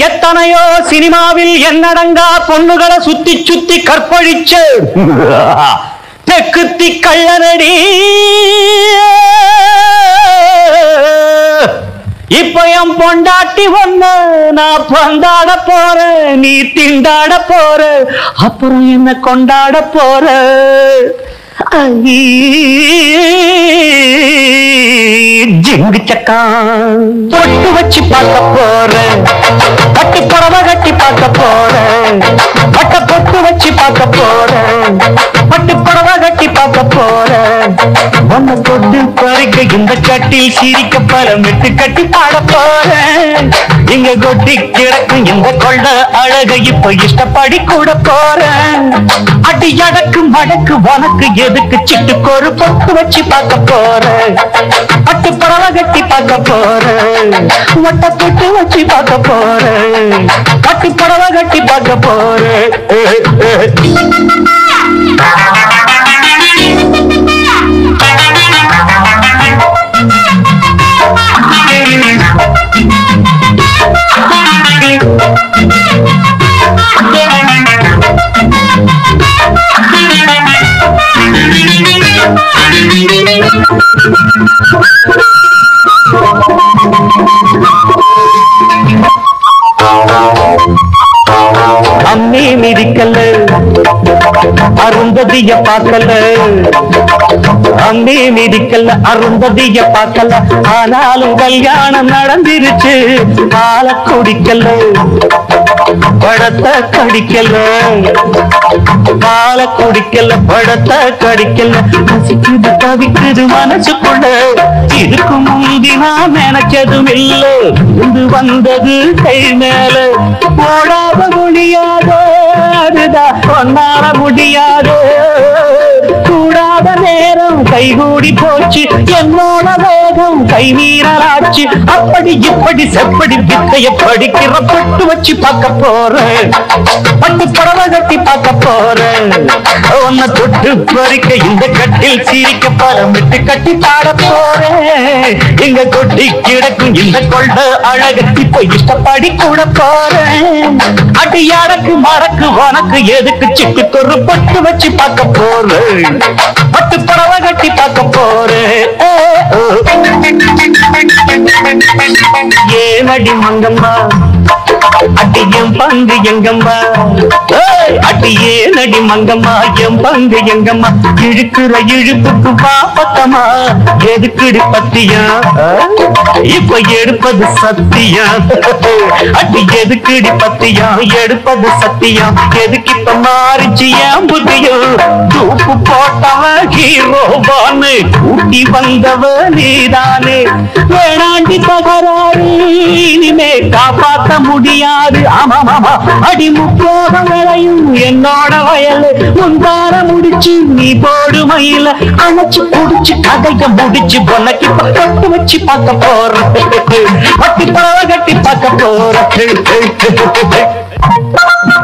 எத்தனையோ சினிமாவில் என்னடங்கா பொண்ணுகளை சுத்தி சுத்தி கற்பழிச்சு தெக்குத்தி கள்ளனடி இப்ப என் பொண்டாட்டி ஒண்ணு நான் பந்தாட போறேன் நீ திண்டாட போற அப்புறம் என்ன கொண்டாட போற ஐ, ஜிங்கு சக்கா தொட்டு வச்சு பார்க்க போறேன் பட்டு புடவை கட்டி பார்க்க போறேன் பட்ட பொட்டு வச்சு பார்க்க போறேன் பட்டு புடவை கட்டி பார்க்க போறேன் ஒன்ன தொட்டு பறிக்க இந்த கட்டில் சிரிக்க பலமிட்டு கட்டி பாட போறேன் இங்க கொட்டி கிடக்கும் இந்த கொண்ட அழக இப்ப இஷ்டப்படி கூட போறேன் அடி அடக்கு மடக்கு உனக்கு எதுக்கு சிட்டுக்கொரு பொட்டு வச்சு பார்க்க போறேன் பட்டு புடவை கட்டி பார்க்க போறேன் ஒட்ட பொட்டு வச்சு பார்க்க போறேன் பட்டு புடவை கட்டி பார்க்க போறேன் அம்மி மிதிக்கல அருந்ததிய பார்க்கல அம்மி மிதிக்கல அருந்ததிய பார்க்கல ஆனாலும் கல்யாணம் நடந்திருச்சு பால குடிக்கல படத்தை கடிக்கல பால குடிக்கல படத்தை கடிக்கல பசிக்குது தவிக்குது மனசுக்குள்ள இதுக்கு முந்தி நான் நினைச்சதும் இல்ல இருந்து வந்தது கை மேல போடாத முடியாத அதுதான் கொண்டாட முடியாது கூடாத நேரம் கைகூடி போச்சு என்னோட வேகம் கை மீறலாச்சு அப்படி இப்படி செப்படி வித்தைய படிக்கிற பட்டு வச்சு பார்க்க போறேன் பட்டு புடவை கட்டி பார்க்க போறேன் உன்னை தொட்டு பறிக்க இந்த கட்டில் சிரிக்க பலமிட்டு கட்டி பாட போறேன் இங்க கொட்டி கிடக்கும் இந்த கொண்ட அழக இப்ப இஷ்டப்படி கூட போறேன் அடி யாருக்கு மறக்கு உனக்கு எதுக்கு சிட்டுக்கொரு பட்டு வச்சு பார்க்க போறேன் பட்டு புடவை கட்டி பார்க்க போறேன் ஏனடி மங்கம்மா அடி என் பங்கு எங்கம்மா ஏய், அடி ஏனடி மங்கம்மா என் பங்கு எங்கம்மா இழுக்கிற இழுப்புக்கு பாப்பத்தம்மா எதுக்குடி பத்தியா இப்ப எடுப்பது சத்தியா அடி எதுக்குடி பத்தியா எடுப்பது சத்தியா எதுக்கு இப்ப மாறிச்சு ஏன் புத்தியோ தூப்பு போட்டவன் ஹீரோவான்னு கூட்டி வந்தவ நீதானே வேணாண்டி தகராறு இனிமே காப்பாத்த முடியாது ஆமாமாமா அடி முப்போக விளையும் என்னோட வயல் முந்தார முடிச்சு நீ போடு மயில அணைச்சு குடிச்சு கதைக முடிச்சு பொண்ணக்கு பட்டு வச்சு பார்க்க போற பட்டி பறவை கட்டி பார்க்க போற